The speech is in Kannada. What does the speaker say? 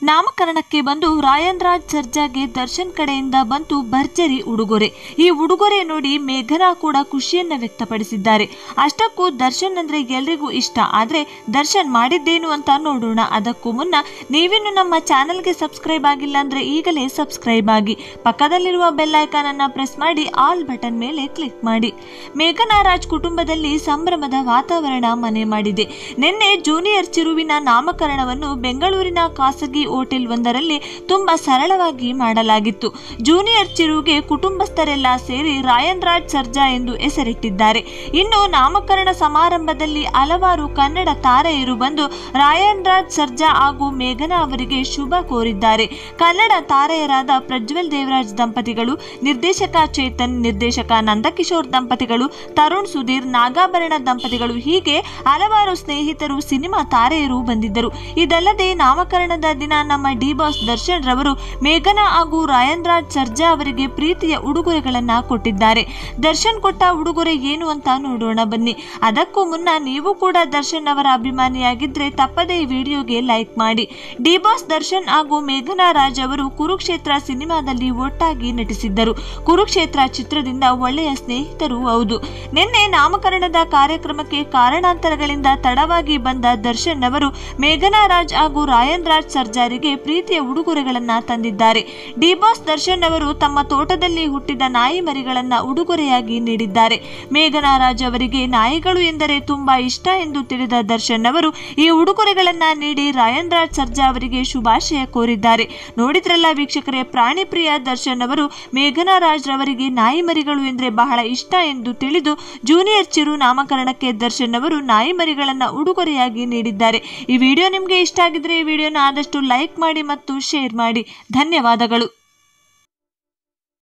ನಾಮಕರಣಕ್ಕೆ ಬಂದು ರಾಯನ್ ರಾಜ್ ಸರ್ಜಾಗೆ ದರ್ಶನ್ ಕಡೆಯಿಂದ ಬಂತು ಭರ್ಜರಿ ಉಡುಗೊರೆ ಈ ಉಡುಗೊರೆ ನೋಡಿ ಮೇಘನಾ ಕೂಡ ಖುಷಿಯನ್ನ ವ್ಯಕ್ತಪಡಿಸಿದ್ದಾರೆ ಅಷ್ಟಕ್ಕೂ ದರ್ಶನ್ ಅಂದ್ರೆ ಎಲ್ರಿಗೂ ಇಷ್ಟ ಆದ್ರೆ ದರ್ಶನ್ ಮಾಡಿದ್ದೇನು ಅಂತ ನೋಡೋಣ ಅದಕ್ಕೂ ಮುನ್ನ ನೀವಿನ್ನು ನಮ್ಮ ಚಾನೆಲ್ಗೆ ಸಬ್ಸ್ಕ್ರೈಬ್ ಆಗಿಲ್ಲ ಅಂದ್ರೆ ಈಗಲೇ ಸಬ್ಸ್ಕ್ರೈಬ್ ಆಗಿ ಪಕ್ಕದಲ್ಲಿರುವ ಬೆಲ್ ಐಕಾನ್ ಅನ್ನ ಪ್ರೆಸ್ ಮಾಡಿ ಆಲ್ ಬಟನ್ ಮೇಲೆ ಕ್ಲಿಕ್ ಮಾಡಿ ಮೇಘನಾ ರಾಜ್ ಕುಟುಂಬದಲ್ಲಿ ಸಂಭ್ರಮದ ವಾತಾವರಣ ಮನೆ ಮಾಡಿದೆ ನಿನ್ನೆ ಜೂನಿಯರ್ ಚಿರುವಿನ ನಾಮಕರಣವನ್ನು ಬೆಂಗಳೂರಿನ ಖಾಸಗಿ ಹೋಟೆಲ್ ಒಂದರಲ್ಲಿ ತುಂಬಾ ಸರಳವಾಗಿ ಮಾಡಲಾಗಿತ್ತು ಜೂನಿಯರ್ ಚಿರುಗೆ ಕುಟುಂಬಸ್ಥರೆಲ್ಲ ಸೇರಿ ರಾಯನ್ ರಾಜ್ ಸರ್ಜಾ ಎಂದು ಹೆಸರಿಟ್ಟಿದ್ದಾರೆ ಇನ್ನು ನಾಮಕರಣ ಸಮಾರಂಭದಲ್ಲಿ ಹಲವಾರು ಕನ್ನಡ ತಾರೆಯರು ಬಂದು ರಾಯನ್ ರಾಜ್ ಸರ್ಜಾ ಹಾಗೂ ಮೇಘನಾ ಅವರಿಗೆ ಶುಭ ಕೋರಿದ್ದಾರೆ ಕನ್ನಡ ತಾರೆಯರಾದ ಪ್ರಜ್ವಲ್ ದೇವರಾಜ್ ದಂಪತಿಗಳು ನಿರ್ದೇಶಕ ಚೇತನ್ ನಿರ್ದೇಶಕ ನಂದಕಿಶೋರ್ ದಂಪತಿಗಳು ತರುಣ್ ಸುಧೀರ್ ನಾಗಾಭರಣ ದಂಪತಿಗಳು ಹೀಗೆ ಹಲವಾರು ಸ್ನೇಹಿತರು ಸಿನಿಮಾ ತಾರೆಯರು ಬಂದಿದ್ದರು ಇದಲ್ಲದೆ ನಾಮಕರಣದ ದಿನ ನಮ್ಮ ಡಿ ಬಾಸ್ ದರ್ಶನ್ ರವರು ಮೇಘನಾ ಹಾಗೂ ರಾಯನ್ ರಾಜ್ ಸರ್ಜಾ ಅವರಿಗೆ ಪ್ರೀತಿಯ ಉಡುಗೊರೆಗಳನ್ನ ಕೊಟ್ಟಿದ್ದಾರೆ ದರ್ಶನ್ ಕೊಟ್ಟ ಉಡುಗೊರೆ ಏನು ಅಂತ ನೋಡೋಣ ಬನ್ನಿ ಅದಕ್ಕೂ ಮುನ್ನ ನೀವು ಕೂಡ ದರ್ಶನ್ ಅವರ ಅಭಿಮಾನಿಯಾಗಿದ್ರೆ ತಪ್ಪದೇ ಈ ವಿಡಿಯೋಗೆ ಲೈಕ್ ಮಾಡಿ ಡಿ ಬಾಸ್ ದರ್ಶನ್ ಹಾಗೂ ಮೇಘನಾ ರಾಜ್ ಅವರು ಕುರುಕ್ಷೇತ್ರ ಸಿನಿಮಾದಲ್ಲಿ ಒಟ್ಟಾಗಿ ನಟಿಸಿದ್ದರು ಕುರುಕ್ಷೇತ್ರ ಚಿತ್ರದಿಂದ ಒಳ್ಳೆಯ ಸ್ನೇಹಿತರು ಹೌದು ನಿನ್ನೆ ನಾಮಕರಣದ ಕಾರ್ಯಕ್ರಮಕ್ಕೆ ಕಾರಣಾಂತರಗಳಿಂದ ತಡವಾಗಿ ಬಂದ ದರ್ಶನ್ ಅವರು ಮೇಘನಾ ರಾಜ್ ಹಾಗೂ ರಾಯನ್ ರಾಜ್ ಸರ್ಜಾರಿಗೆ ಪ್ರೀತಿಯ ಉಡುಗೊರೆಗಳನ್ನ ತಂದಿದ್ದಾರೆ ಡಿ ಬಾಸ್ ದರ್ಶನ್ ಅವರು ತಮ್ಮ ತೋಟದಲ್ಲಿ ಹುಟ್ಟಿದ ನಾಯಿ ಮರಿಗಳನ್ನ ಉಡುಗೊರೆಯಾಗಿ ನೀಡಿದ್ದಾರೆ ಮೇಘನಾ ರಾಜ್ ಅವರಿಗೆ ನಾಯಿಗಳು ಎಂದರೆ ತುಂಬಾ ಇಷ್ಟ ಎಂದು ತಿಳಿದ ದರ್ಶನ್ ಅವರು ಈ ಉಡುಗೊರೆಗಳನ್ನ ನೀಡಿ ರಾಯನ್ ರಾಜ್ ಸರ್ಜಾ ಅವರಿಗೆ ಶುಭಾಶಯ ಕೋರಿದ್ದಾರೆ ನೋಡಿದ್ರಲ್ಲ ವೀಕ್ಷಕರೇ ಪ್ರಾಣಿ ಪ್ರಿಯ ದರ್ಶನ್ ಅವರು ಮೇಘನಾ ರಾಜ್ ರವರಿಗೆ ನಾಯಿ ಮರಿಗಳು ಎಂದರೆ ಬಹಳ ಇಷ್ಟ ಎಂದು ತಿಳಿದು ಜೂನಿಯರ್ ಚಿರು ನಾಮಕರಣಕ್ಕೆ ದರ್ಶನ್ ಅವರು ನಾಯಿ ಮರಿಗಳನ್ನ ಉಡುಗೊರೆಯಾಗಿ ನೀಡಿದ್ದಾರೆ ಈ ವಿಡಿಯೋ ನಿಮಗೆ ಇಷ್ಟ ಆಗಿದ್ರೆ ಈ ವಿಡಿಯೋನ ಆದಷ್ಟು ಲೈಕ್ ಮಾಡಿ ಮತ್ತು ಶೇರ್ ಮಾಡಿ ಧನ್ಯವಾದಗಳು